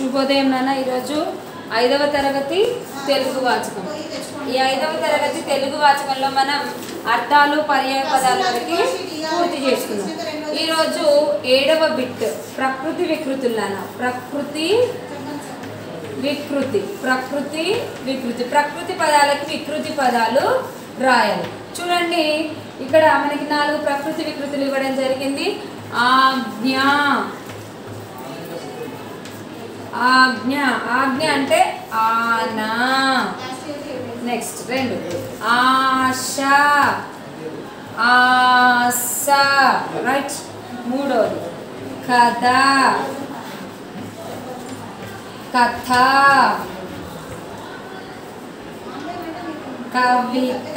శుభోదయం నాన్న ఈరోజు ఐదవ తరగతి తెలుగు వాచకం ఈ ఐదవ తరగతి తెలుగు వాచకంలో మనం అర్థాలు పర్యాయ పదాల వరకు పూర్తి చేసుకున్నాం ఈరోజు ఏడవ బిట్ ప్రకృతి వికృతులు నాన్న ప్రకృతి వికృతి ప్రకృతి వికృతి ప్రకృతి పదాలకి వికృతి పదాలు రాయాలి చూడండి ఇక్కడ మనకి నాలుగు ప్రకృతి వికృతులు ఇవ్వడం జరిగింది ఆజ్ఞ ఆజ్ఞ ఆజ్ఞ అంటే ఆనా నెక్స్ట్ రెండు ఆశ ఆశ రైట్ మూడోది కథ కథ కవిత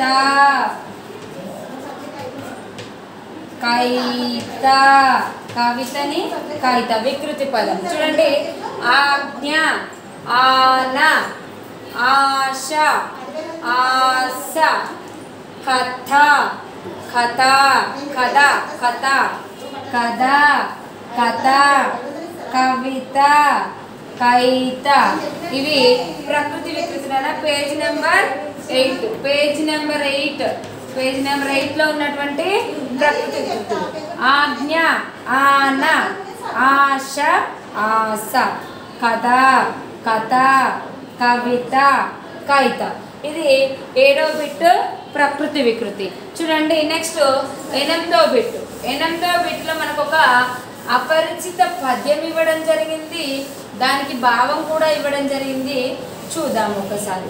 కైత కవితని కైత వికృతి పదం చూడండి ఆజ్ఞ ఆన ఆశ ఆశ కథ కథ కథ కథ కథ కథ కవిత కైత ఇవి ప్రకృతి వికృతుల page number eight page number eight page number eight లో ఉన్నటువంటి ప్రకృతి వికృతులు ఆజ్ఞ ఆన ఆశ ఆశ కథ కథ కవిత కవిత ఇది ఏడో బిట్ ప్రకృతి వికృతి చూడండి నెక్స్ట్ ఎనిమిదో బిట్ ఎనిమిదో బిట్లో మనకు ఒక అపరిచిత పద్యం ఇవ్వడం జరిగింది దానికి భావం కూడా ఇవ్వడం జరిగింది చూద్దాం ఒకసారి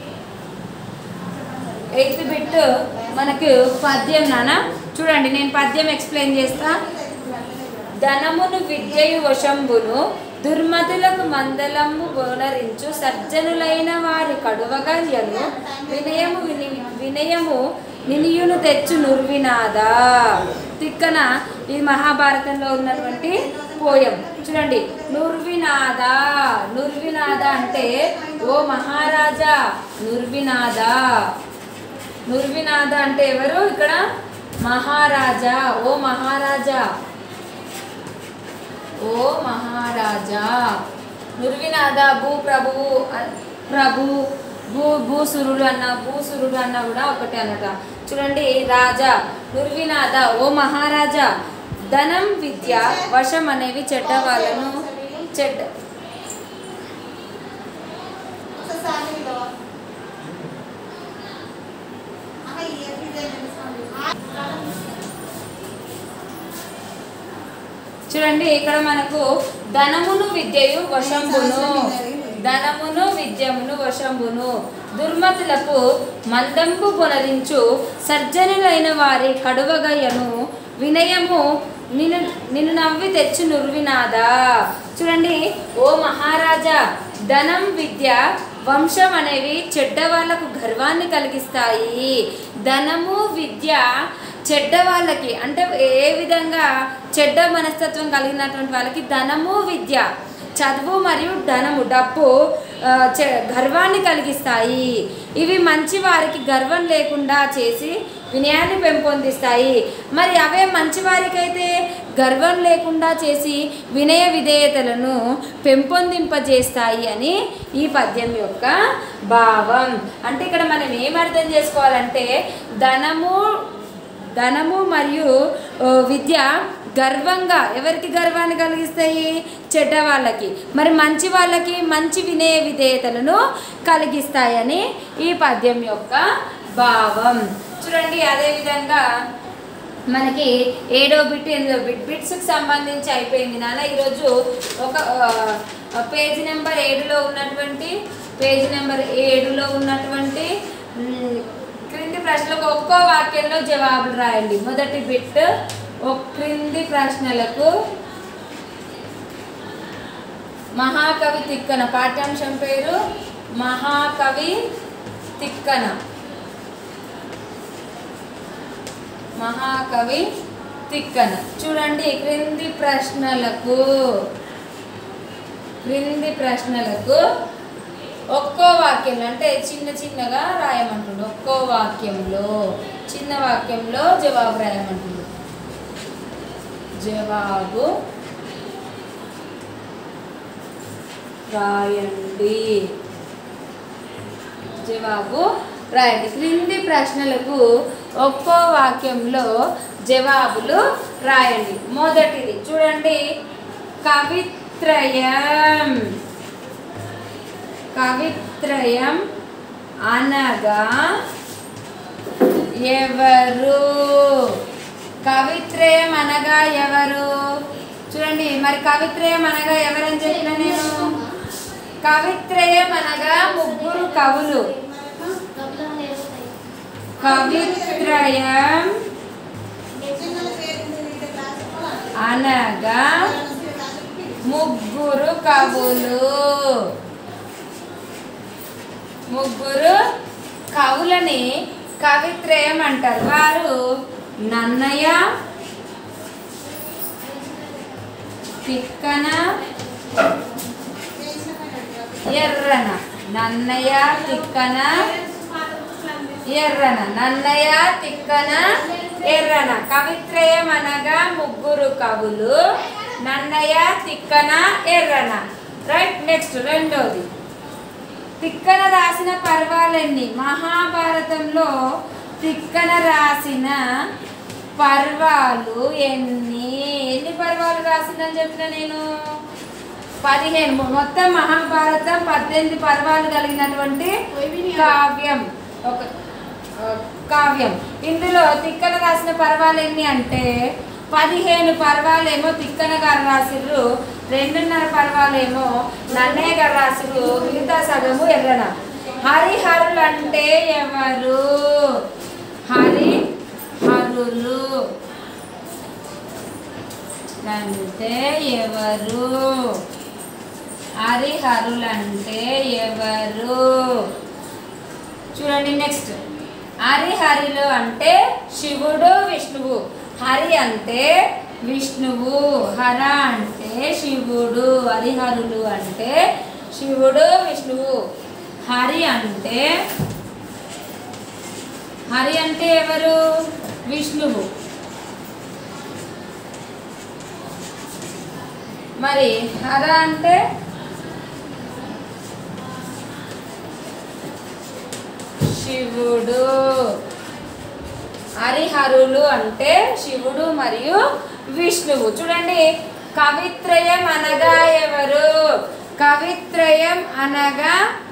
ఎయిత్ బిట్ మనకు పద్యం నాన్న చూడండి నేను పద్యం ఎక్స్ప్లెయిన్ చేస్తా ధనమును విద్యయు వశంబును దుర్మతులకు మందలము బోనరించు సజ్జనులైన వారి కడువగర్యను వినయము విని వినయము నినియును తెచ్చు నుర్వినాదా తిక్కన ఈ మహాభారతంలో ఉన్నటువంటి పోయం చూడండి నుర్వినాద నుర్వినాద అంటే ఓ మహారాజా నుర్వినాద నుర్వినాద అంటే ఎవరు ఇక్కడ మహారాజా ఓ మహారాజా ఓ మహారాజా నుర్వినాద భూ ప్రభువు అ- ప్రభు భూ భూసురుడు అన్న భూసురుడు అన్న కూడా ఒకటే అనట చూడండి రాజా నుర్వినాద ఓ మహారాజా ధనం విద్య వశం అనేవి చెడ్డ వాళ్ళను చెడ్డ చూడండి ఇక్కడ మనకు ధనమును విద్యయు వశంబును ధనమును విద్యమును వశంబును దుర్మతులకు మందంబు పునరించు సర్జనులైన వారి కడువగయ్యను వినయము నిన్ను నిన్ను నవ్వి తెచ్చు నుర్వినాదా చూడండి ఓ మహారాజా ధనం విద్య వంశం అనేవి చెడ్డ వాళ్ళకు గర్వాన్ని కలిగిస్తాయి ధనము విద్య చెడ్డ వాళ్ళకి అంటే ఏ విధంగా చెడ్డ మనస్తత్వం కలిగినటువంటి వాళ్ళకి ధనము విద్య చదువు మరియు ధనము డబ్బు ఆ, చె- గర్వాన్ని కలిగిస్తాయి ఇవి మంచి వారికి గర్వం లేకుండా చేసి వినయాన్ని పెంపొందిస్తాయి మరి అవే మంచి వారికైతే గర్వం లేకుండా చేసి వినయ విధేయతలను పెంపొందింపజేస్తాయి అని ఈ పద్యం యొక్క భావం అంటే ఇక్కడ మనం ఏం అర్థం చేసుకోవాలంటే ధనము ధనము మరియు ఓ, విద్య గర్వంగా ఎవరికి గర్వాన్ని కలిగిస్తాయి చెడ్డ వాళ్ళకి మరి మంచి వాళ్ళకి మంచి వినయ విధేయతలను కలిగిస్తాయని ఈ పద్యం యొక్క భావం చూడండి అదేవిధంగా మనకి ఏడో బిట్ ఎనిమిదో బిట్ బిట్స్కి సంబంధించి అయిపోయింది నాన్న ఈరోజు ఒక ఆ, పేజ్ నెంబర్ ఏడులో ఉన్నటువంటి పేజ్ నెంబర్ ఏడులో ఉన్నటువంటి మ్, క్రింది ప్రశ్నలకు ఒక్కో వాక్యంలో జవాబులు రాయండి మొదటి బిట్ ఒక క్రింది ప్రశ్నలకు మహాకవి తిక్కన పాఠ్యాంశం పేరు మహాకవి తిక్కన మహాకవి తిక్కన చూడండి క్రింది ప్రశ్నలకు క్రింది ప్రశ్నలకు ఒక్కో వాక్యంలో అంటే చిన్న చిన్నగా రాయమంటుండు ఒక్కో వాక్యంలో చిన్న వాక్యంలో జవాబు రాయమంటుండు జవాబు రాయండి జవాబు రాయండి క్రింది ప్రశ్నలకు ఒక్కో వాక్యంలో జవాబులు రాయండి మొదటిది చూడండి కవిత్రయం కవిత్రయం అనగా ఎవరు కవిత్రయం అనగా ఎవరు చూడండి మరి కవిత్రయం అనగా ఎవరని చెప్పిన నేను కవిత్రయం అనగా ముగ్గురు కవులు కవిత్రయం అనగా ముగ్గురు కవులు ముగ్గురు కవులని కవిత్రయం అంటారు వారు నన్నయ్య తిక్కన ఎర్రన నన్నయ్య తిక్కన ఎర్రన నన్నయ్య తిక్కన ఎర్రన కవిత్రయం అనగా ముగ్గురు కవులు నన్నయ్య తిక్కన ఎర్రన రైట్ నెక్స్ట్ రెండోది తిక్కన రాసిన పర్వాలెన్ని మహాభారతంలో తిక్కన రాసిన పర్వాలు ఎన్ని ఎన్ని పర్వాలు రాసిందని చెప్పిన నేను పదిహేను మొత్తం మహాభారతం పద్దెనిమిది పర్వాలు కలిగినటువంటి కావ్యం ఒక ఆ, కావ్యం ఇందులో తిక్కన రాసిన పర్వాలు ఎన్ని అంటే పదిహేను పర్వాలేమో తిక్కన గారు రాసిర్రు రెండున్నర పర్వాలేమో నన్నయ్య గారు రాసిర్రు మిగతా సగము ఎర్రన హరిహరులు అంటే ఎవరు హరి హరులు అంటే ఎవరు హరిహరులు అంటే ఎవరు చూడండి నెక్స్ట్ హరిహరిలు అంటే శివుడు విష్ణువు హరి అంటే విష్ణువు హర అంటే శివుడు హరిహరులు అంటే శివుడు విష్ణువు హరి అంటే హరి అంటే ఎవరు విష్ణువు మరి హర అంటే శివుడు హరిహరులు అంటే శివుడు మరియు విష్ణువు చూడండి కవిత్రయం అనగా ఎవరు కవిత్రయం అనగా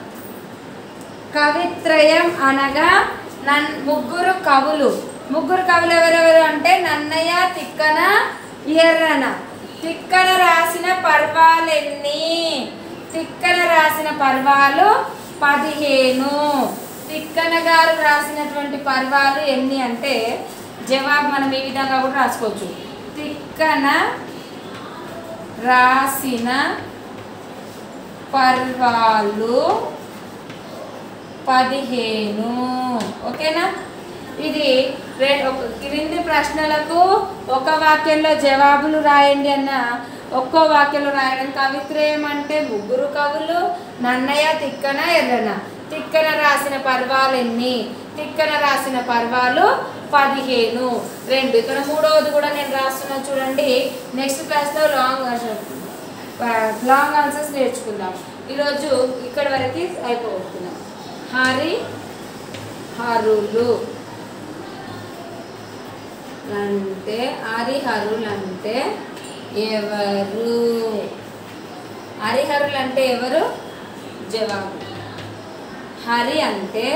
కవిత్రయం అనగా నన్ ముగ్గురు కవులు ముగ్గురు కవులు ఎవరెవరు అంటే నన్నయ్య తిక్కన ఎర్రన తిక్కన రాసిన పర్వాలెన్ని తిక్కన రాసిన పర్వాలు పదిహేను తిక్కన గారు రాసినటువంటి పర్వాలు ఎన్ని అంటే జవాబు మనం ఈ విధంగా కూడా రాసుకోవచ్చు తిక్కన రాసిన పర్వాలు పదిహేను ఓకేనా ఇది రె- ఒక క్రింది ప్రశ్నలకు ఒక వాక్యంలో జవాబులు రాయండి అన్న ఒక్కో వాక్యంలో రాయడం కవిత్రయం అంటే ముగ్గురు కవులు నన్నయ్య తిక్కన ఎర్రన తిక్కన రాసిన పర్వాలు ఎన్ని తిక్కన రాసిన పర్వాలు పదిహేను రెండు ఇక్కడ మూడవది కూడా నేను రాస్తున్నా చూడండి నెక్స్ట్ క్లాస్లో లాంగ్ లాంగ్ ఆన్సర్స్ నేర్చుకుందాం ఈరోజు ఇక్కడి వరకు అయిపోతున్నాం హరి హరులు అంటే హరిహరులు అంటే ఎవరు హరిహరులు అంటే ఎవరు జవాబు హరి అంటే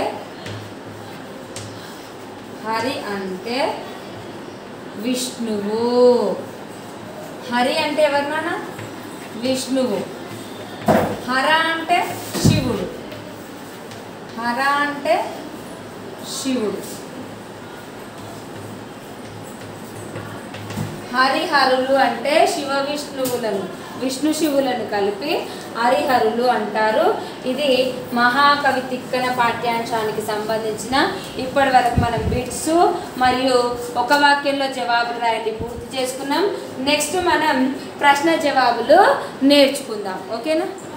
హరి అంటే విష్ణువు హరి అంటే ఎవరు నాన్న విష్ణువు హర అంటే శివుడు హర అంటే శివుడు హరిహరులు అంటే శివ విష్ణువులను విష్ణు శివులను కలిపి హరిహరులు అంటారు ఇది మహాకవి తిక్కన పాఠ్యాంశానికి సంబంధించిన ఇప్పటి వరకు మనం బిట్స్ మరియు ఒక వాక్యంలో జవాబులు రాయండి పూర్తి చేసుకున్నాం నెక్స్ట్ మనం ప్రశ్న జవాబులు నేర్చుకుందాం ఓకేనా